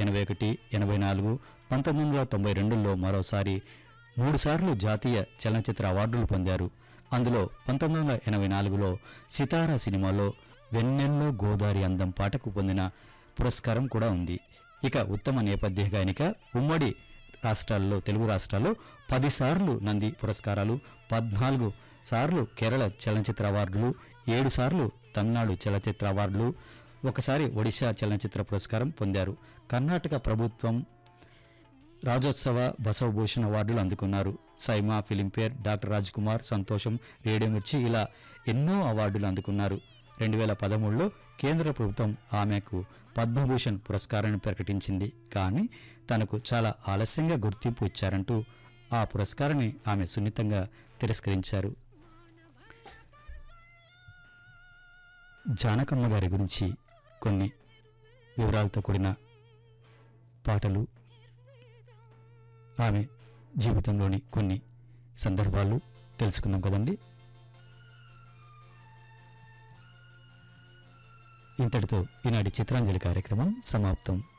ఎనభై ఒకటి ఎనభై నాలుగు పంతొమ్మిది వందల తొంభై రెండులో మరోసారి మూడుసార్లు జాతీయ చలనచిత్ర అవార్డులు పొందారు అందులో పంతొమ్మిది వందల ఎనభై నాలుగులో సితారా సినిమాలో వెన్నెల్లో గోదారి అందం పాటకు పొందిన పురస్కారం కూడా ఉంది ఇక ఉత్తమ నేపథ్య గాయనిక ఉమ్మడి రాష్ట్రాల్లో తెలుగు రాష్ట్రాల్లో పదిసార్లు నంది పురస్కారాలు పద్నాలుగు సార్లు కేరళ చలనచిత్ర అవార్డులు ఏడు సార్లు తమిళనాడు చలనచిత్ర అవార్డులు ఒకసారి ఒడిశా చలనచిత్ర పురస్కారం పొందారు కర్ణాటక ప్రభుత్వం రాజోత్సవ బసవభూషణ్ అవార్డులు అందుకున్నారు సైమా ఫిలింఫేర్ డాక్టర్ రాజ్ కుమార్ సంతోషం రేడియో మిర్చి ఇలా ఎన్నో అవార్డులు అందుకున్నారు రెండు వేల పదమూడులో కేంద్ర ప్రభుత్వం ఆమెకు పద్మభూషణ్ పురస్కారాన్ని ప్రకటించింది కానీ తనకు చాలా ఆలస్యంగా గుర్తింపు ఇచ్చారంటూ ఆ పురస్కారాన్ని ఆమె సున్నితంగా తిరస్కరించారు జానకమ్మ గారి గురించి కొన్ని వివరాలతో కూడిన పాటలు ఆమె జీవితంలోని కొన్ని సందర్భాలు తెలుసుకున్నాం కదండి ఇంతటితో ఈనాటి చిత్రాంజలి కార్యక్రమం సమాప్తం